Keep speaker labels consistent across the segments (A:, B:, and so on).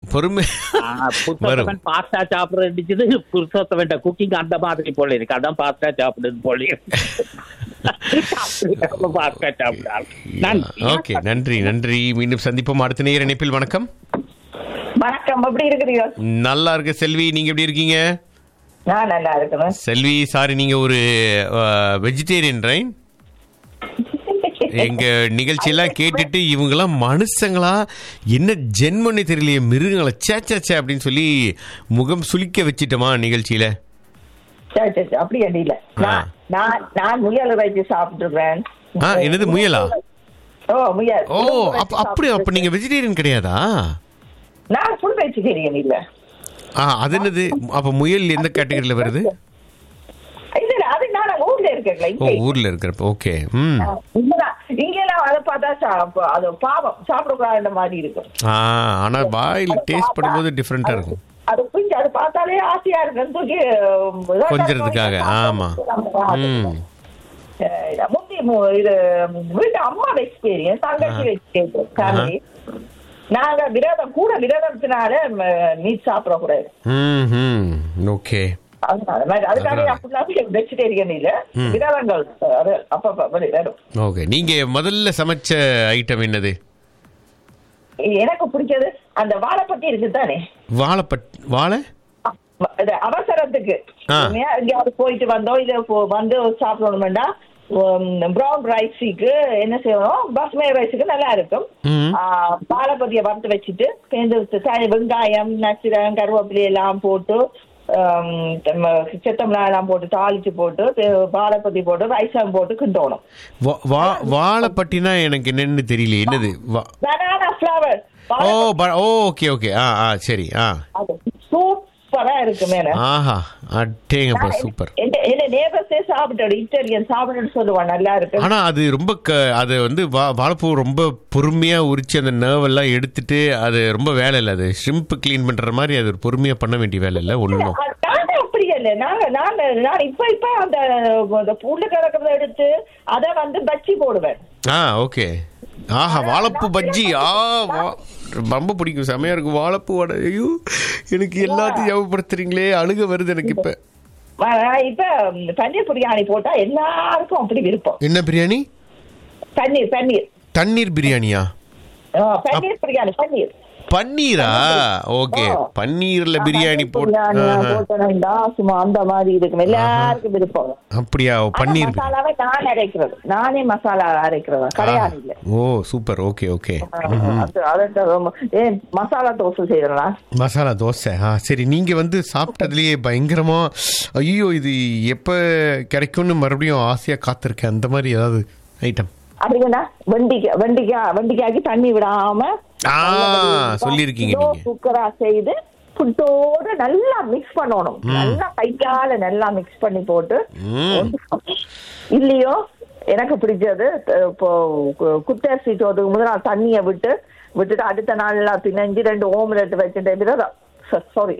A: பொறுமை
B: ஆஹ்,
A: வரும்
B: புருஷோத்தமன் பாஸ்தா சாப்பிடுறது புருஷோத்தமன் குக்கிங் அந்த மாதிரி போல இருக்கு அதான் பாஸ்தா சாப்பிடுறது போல இருக்கு பாஸ்தா சாப்பிடாரு நன்றி
A: ஓகே நன்றி நன்றி மீண்டும் சந்திப்போம் அடுத்த நேர இணைப்பில் வணக்கம்
C: வணக்கம் எப்படி இருக்கிறீங்க
A: நல்லா இருக்கு செல்வி நீங்க எப்படி இருக்கீங்க
C: நான் நல்லா இருக்கிறேன்
A: செல்வி சாரி நீங்க ஒரு வெஜிடேரியன் ரைன் எங்க நிகழ்ச்சியெல்லாம் கேட்டுட்டு இவங்கெல்லாம் மனுஷங்களா என்ன ஜென்மனே தெரியலையே மிருகங்களா சே சே சே அப்படின்னு சொல்லி முகம் சுளிக்க வச்சிட்டோமா நிகழ்ச்சியில
C: சரி சரி சரி, அப்படி அடியில நான் நான் நான் முயல் இறைச்சி சாப்பிட்டுருக்கேன்
A: ஆ என்னது முயலா
C: ஓ முயல்
A: ஓ அப்ப அப்படி அப்ப நீங்க வெஜிடேரியன் கிடையாதா
C: நான் ஃபுல் வெஜிடேரியன் இல்ல
A: ஆ அது என்னது அப்ப முயல் எந்த கேட்டகரியில வருது
C: இல்ல இல்ல, அது நான் அங்க ஊர்ல இருக்கேன்ல
A: ஓ
C: இங்க
A: ஊர்ல இருக்கிறப்ப ஓகே ம்
C: இங்கதான் இங்கெல்லாம் அதை பார்த்தா சா- அது பாவம் சாப்பிடக்கூடாத மாதிரி இருக்கும்
A: ஆ ஆனா வாயில் டேஸ்ட் பண்ணும்போது டிஃப்ரெண்டா இருக்கும்
C: அது கொஞ்சம் அது பார்த்தாலே ஆசையா இருக்குன்னு சொல்லி உம், இதான்
A: கொஞ்சறதுக்காக, ஆமா. ம்
C: அஹ் முந்தி மு- இது வீட்டு அம்மா வெஜிடேரியன் தங்கச்சி வெஜிடேரியன் ஃபேமிலி நாங்க விரதம் கூட விரதத்தினால மீட் சாப்பிடக்கூடாது
A: ம் ம் ஓகே
C: அதனால மாதிரி அதுக்காக அப்படின்னா வெஜிடேரியன் இல்ல விரதங்கள் அது அப்பப்ப வரும், வரும்
A: ஓகே நீங்க முதல்ல சமைச்ச ஐட்டம் என்னது
C: எனக்கு பிடிச்சது அந்த வாழைப்பட்டி இருக்கு தானே
A: வாழைப்பட் வாழை
C: இது அவசரத்துக்கு
A: ஆ.
C: எங்கேயாவது போயிட்டு வந்தோம் இல்ல போ- வந்து சாப்பிடணும்னா ப்ரௌன் ரைஸுக்கு என்ன செய்யணும் பாஸ்மதி ரைஸுக்கு நல்லா இருக்கும்
A: ம்
C: ஆ, வாழைப்பத்தியை வறுத்து வச்சுட்டு சேர்ந்து த- வெங்காயம் நச்சிரம் கருவேப்பிலை எல்லாம் போட்டு ஆம், நம்ம செத்தமிளா எல்லாம் போட்டு தாளிச்சு போட்டு தே- வாழைப்பத்தி போட்டு ரைஸம் போட்டு கிண்டோணும்
A: வா- வா- வாழைப்பட்டினா எனக்கு என்னன்னு தெரியல என்னது வா-
C: பனானா ஃபிளவர்
A: ஓ ப- ஓ ஓகே ஓகே ஆ ஆ சரி ஆ
C: சூப்பரா இருக்கு மேல
A: ஆஹா அட்டேங்கப்பா சூப்பர்
C: என்ன நேபர்ஸே சாப்பிட்டு இட்டாலியன் சாப்பிட்டுன்னு சொல்லுவான் நல்லா இருக்கு
A: ஆனா அது ரொம்ப க அது வந்து வா- வாழைப்பூ ரொம்ப பொறுமையா உரிச்சு அந்த nerve எல்லாம் எடுத்துட்டு அது ரொம்ப வேலை இல்லை அது ஷ்ரிம்ப் க்ளீன் பண்ற மாதிரி அது ஒரு பொறுமையா பண்ண வேண்டிய வேலை இல்லை ஒன்றும்
C: நாங்க அப்படி இல்ல நாங்க நான் நான் இப்ப இப்ப அந்த அந்த புல்லு கிடக்கிறத எடுத்து அத வந்து பச்சி போடுவேன்
A: ஆ ஓகே ஆஹா வாழைப்பூ பஜ்ஜி ஆ வா- ரொம்ப பிடிக்கும் செமையா இருக்கும் வாழைப்பூ வடை ஐயோ எனக்கு எல்லாத்தையும் ஞாபகப்படுத்துறீங்களே அழுக வருது எனக்கு இப்ப
C: நான் இப்ப பன்னீர் பிரியாணி போட்டா எல்லாருக்கும் அப்படி விருப்பம்
A: என்ன பிரியாணி
C: பன்னீர் பன்னீர்
A: தண்ணீர் பிரியாணியா
C: ஆ, பன்னீர் பிரியாணி பன்னீர்
A: பன்னீரா ஓகே
C: ஆ.
A: பன்னீர்ல பிரியாணி போட்டு
C: பிரியாணியா
A: ஆஹா.
C: போட்டா சும்மா அந்த மாதிரி இருக்கும் எல்லாருக்கும் விருப்பம்
A: அப்படியா ஓ,
C: ஆனா
A: பன்னீர்
C: மசாலாவை நான் அரைக்கிறது நானே மசாலா அரைக்கிறது கிடையாது இல்ல
A: ஓ சூப்பர் ஓகே ஓகே
C: அது- அது ரொம்ப- ஏன் மசாலா தோசை செய்யறேன்
A: மசாலா தோசை ஆ சரி நீங்க வந்து சாப்பிட்டதுலயே பயங்கரமா ஐயோ இது எப்ப கிடைக்கும்னு மறுபடியும் ஆசையா காத்திருக்கேன் அந்த மாதிரி ஏதாவது ஐட்டம்
C: அப்படின்னா வெண்டிக்காய் வெண்டிக்காய் வெண்டிக்காய்க்கு தண்ணி விடாம
A: ஆ சொல்லியிருக்கீங்க
C: லோ
A: நீங்க
C: குக்கரா செய்து புட்டோட நல்லா மிக்ஸ் பண்ணணும் நல்லா கையால நல்லா மிக்ஸ் பண்ணி போட்டு
A: ம்
C: இல்லையோ எனக்கு பிடிச்சது அஹ், இப்போ கு- குத்தரிசி சோத்துக்கு முதல் நாள் தண்ணியை விட்டு விட்டுட்டு அடுத்த நாள்ல பிணைஞ்சு ரெண்டு ஓம்லெட் வச்சுட்டு விரதம் சாரி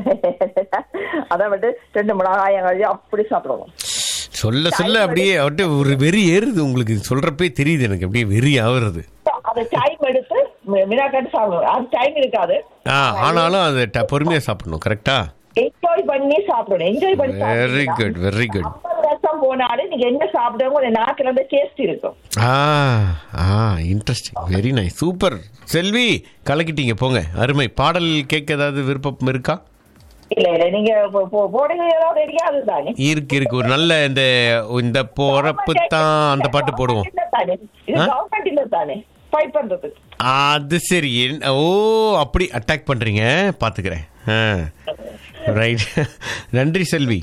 C: அதை விட்டு ரெண்டு மிளகாயம் கழுவி அப்படி சாப்பிடுவோம்
A: சொல்ல சொல்ல அப்படியே அப்படியே ஒரு வெறி ஏறுது உங்களுக்கு சொல்றப்பே தெரியுது எனக்கு அப்படியே வெறி ஆகுறது
C: அதை டைம் எடுத்து மினாக்கட்டு சாப்பிடுவோம் அது டைம் இருக்காது
A: ஆ ஆனாலும் அதை ட- பொறுமையா சாப்பிடணும் கரெக்டா
C: என்ஜாய் பண்ணி சாப்பிடணும் என்ஜாய் பண்ணி
A: வெரி
C: சாப்பிடணும்
A: குட் வெரி குட்
C: ஐம்பது வருஷம் போனாலும் நீங்க என்ன சாப்பிடுங்க உங்க நாக்குல இருந்து டேஸ்ட் இருக்கும்
A: ஆ ஆ interesting very nice super Selvi கலக்கிட்டீங்க போங்க அருமை பாடல் கேட்க ஏதாவது விருப்பம் இருக்கா
C: இல்ல இல்ல நீங்க போ- போ- போடுங்க ஏதாவது தெரியாது தானே
A: இருக்கு இருக்கு ஒரு நல்ல இந்த இந்த போறப்பு தான் அந்த பாட்டு போடுவோம்
C: இல்ல தானே இது
A: ஆ?
C: கவர்மெண்ட் இல்ல தானே ஃபைட் பண்றதுக்கு
A: அது சரி என்ன- ஓ அப்படி அட்டாக் பண்றீங்க பாத்துக்கிறேன் ரைட் நன்றி செல்வி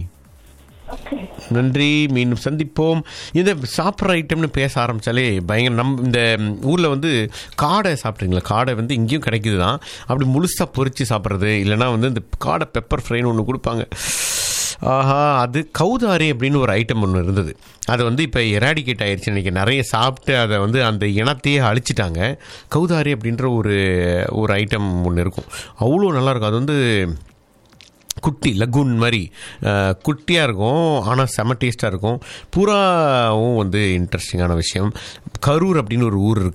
A: நன்றி மீண்டும் சந்திப்போம் இந்த சாப்பிட்ற ஐட்டம்னு பேச ஆரம்பிச்சாலே பயங்கர நம் இந்த ஊரில் வந்து காடை சாப்பிட்றீங்களா காடை வந்து இங்கேயும் கிடைக்குது தான் அப்படி முழுசாக பொரிச்சு சாப்பிட்றது இல்லைன்னா வந்து இந்த காடை பெப்பர் ஃப்ரைன்னு ஒன்று கொடுப்பாங்க ஆஹா அது கௌதாரி அப்படின்னு ஒரு ஐட்டம் ஒன்று இருந்தது அது வந்து இப்போ எராடிகேட் ஆயிடுச்சு இன்றைக்கி நிறைய சாப்பிட்டு அதை வந்து அந்த இனத்தையே அழிச்சிட்டாங்க கௌதாரி அப்படின்ற ஒரு ஒரு ஐட்டம் ஒன்று இருக்கும் அவ்வளோ நல்லாயிருக்கும் அது வந்து குட்டி லகுன் மாதிரி குட்டியாக இருக்கும் ஆனால் செம டேஸ்ட்டாக இருக்கும் புறாவும் வந்து இன்ட்ரெஸ்டிங்கான விஷயம் கரூர் அப்படின்னு ஒரு ஊர் இருக்குது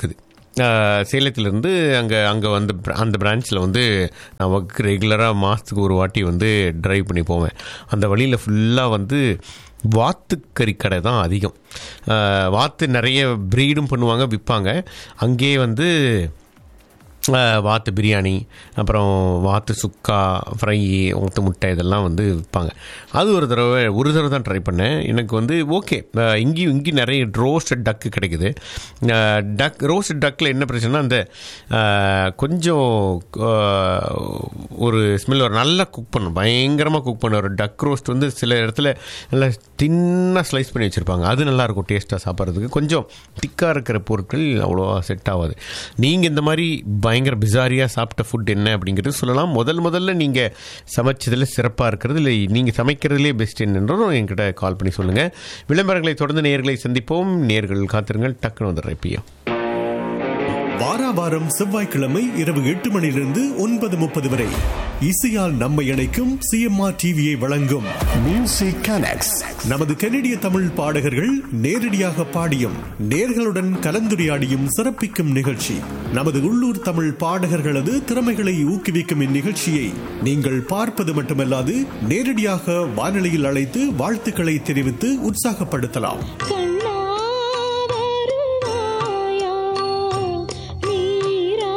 A: சேலத்திலேருந்து அங்கே அங்கே வந்து br- அந்த பிரான்ச்சில் வந்து நமக்கு ரெகுலராக மாதத்துக்கு ஒரு வாட்டி வந்து ட்ரைவ் பண்ணி போவேன் அந்த வழியில் ஃபுல்லாக வந்து வாத்துக்கறி கடை தான் அதிகம் அஹ், வாத்து நிறைய ப்ரீடும் பண்ணுவாங்க விற்பாங்க அங்கேயே வந்து அஹ், வாத்து பிரியாணி அப்புறம் வாத்து சுக்கா ஃப்ரை ஊத்து முட்டை இதெல்லாம் வந்து விற்பாங்க அது ஒரு தடவை ஒரு தடவை தான் ட்ரை பண்ணேன் எனக்கு வந்து ஓகே இங்கேயும் இங்கேயும் நிறைய ரோஸ்டட் டக்கு கிடைக்குது டக் ரோஸ்டட் டக்கில் என்ன பிரச்சனைனா அந்த அஹ், கொஞ்சம் அஹ், ஒரு ஸ்மெல் ஒரு நல்லா குக் பண்ணும் பயங்கரமாக குக் பண்ண ஒரு டக் ரோஸ்ட் வந்து சில இடத்துல நல்லா தின்னாக ஸ்லைஸ் பண்ணி வச்சுருப்பாங்க அது நல்லாயிருக்கும் டேஸ்ட்டாக சாப்பிட்றதுக்கு கொஞ்சம் திக்காக இருக்கிற பொருட்கள் அவ்வளோவா செட் ஆகாது நீங்கள் இந்த மாதிரி பயங்கர பிசாரியாக சாப்பிட்ட ஃபுட் என்ன அப்படிங்கிறது சொல்லலாம் முதல் முதல்ல நீங்கள் சமைச்சதில் சிறப்பாக இருக்கிறது இல்லை நீங்கள் சமைக்கிறதுலே பெஸ்ட் என்னன்றதும் என்கிட்ட கால் பண்ணி சொல்லுங்கள் விளம்பரங்களை தொடர்ந்து நேர்களை சந்திப்போம் நேர்கள் காத்திருங்கள் டக்குன்னு வந்துடுறேன் இப்பயும்
D: வாரா வாரம் செவ்வாய்க்கிழமை இரவு எட்டு மணியிலிருந்து ஒன்பது முப்பது வரை இசையால் நம்மை இணைக்கும் சிஎம்ஆர் டிவியை வழங்கும்
E: Music Connects.
D: நமது கனடிய தமிழ் பாடகர்கள் நேரடியாக பாடியும் நேர்களுடன் கலந்துரையாடியும் சிறப்பிக்கும் நிகழ்ச்சி நமது உள்ளூர் தமிழ் பாடகர்களது திறமைகளை ஊக்குவிக்கும் இந்நிகழ்ச்சியை நீங்கள் பார்ப்பது மட்டுமல்லாது நேரடியாக வானொலியில் அழைத்து வாழ்த்துக்களை தெரிவித்து உற்சாகப்படுத்தலாம்
F: கண்ணா வருவாயா நீரா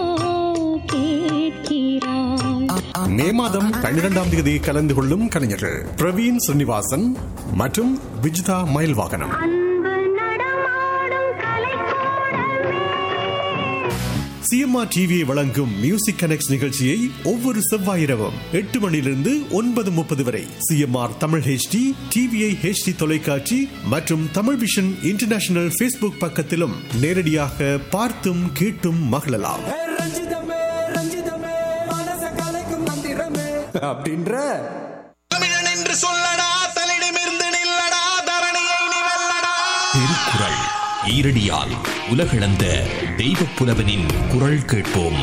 F: கேட்கிறாய்
D: மே மாதம் பன்னிரெண்டாம் தேதி கலந்து கொள்ளும் கலைஞர்கள் பிரவீன் ஸ்ரீனிவாசன் மற்றும் விஜிதா மயில்வாகனம்
F: அன்பு நடமாடும் கலைக்கூடமே
D: சிஎம்ஆர் டிவியை வழங்கும் மியூசிக் கனெக்ட் நிகழ்ச்சியை ஒவ்வொரு செவ்வாய் இரவும் எட்டு மணியிலிருந்து ஒன்பது முப்பது வரை CMR Tamil HD TVI HD தொலைக்காட்சி மற்றும் தமிழ் விஷன் இன்டர்நேஷனல் ஃபேஸ்புக் பக்கத்திலும் நேரடியாக பார்த்தும் கேட்டும் மகிழலாம்
G: ஏ ரஞ்சிதமே ரஞ்சிதமே மனச கலைக்கும் மந்திரமே அப்படின்ற
H: தமிழன் என்று சொல்லடா தலிடமிருந்து நில்லடா தரணியை நீ வெல்லடா
I: திருக்குறள் ஈரடியால் உலகளந்த தெய்வப் புலவனின் குரல் கேட்போம்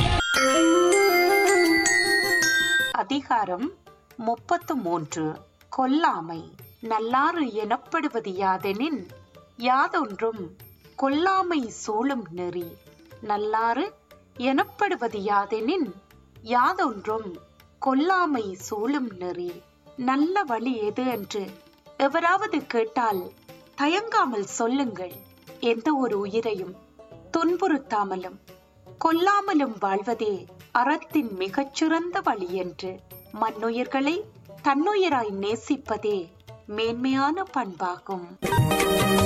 J: அதிகாரம் முப்பத்து மூன்று கொல்லாமை நல்லாறு எனப்படுவது யாதெனின் யாதொன்றும் கொல்லாமை சூழும் நெறி நல்லாறு எனப்படுவது யாதெனின் யாதொன்றும் கொல்லாமை சூழும் நெறி நல்ல வழி எது என்று எவராவது கேட்டால் தயங்காமல் சொல்லுங்கள் எந்த ஒரு உயிரையும் துன்புறுத்தாமலும் கொல்லாமலும் வாழ்வதே அறத்தின் மிகச்சிறந்த வழி என்று மண்ணுயிர்களை தன்னுயிராய் நேசிப்பதே மேன்மையான பண்பாகும்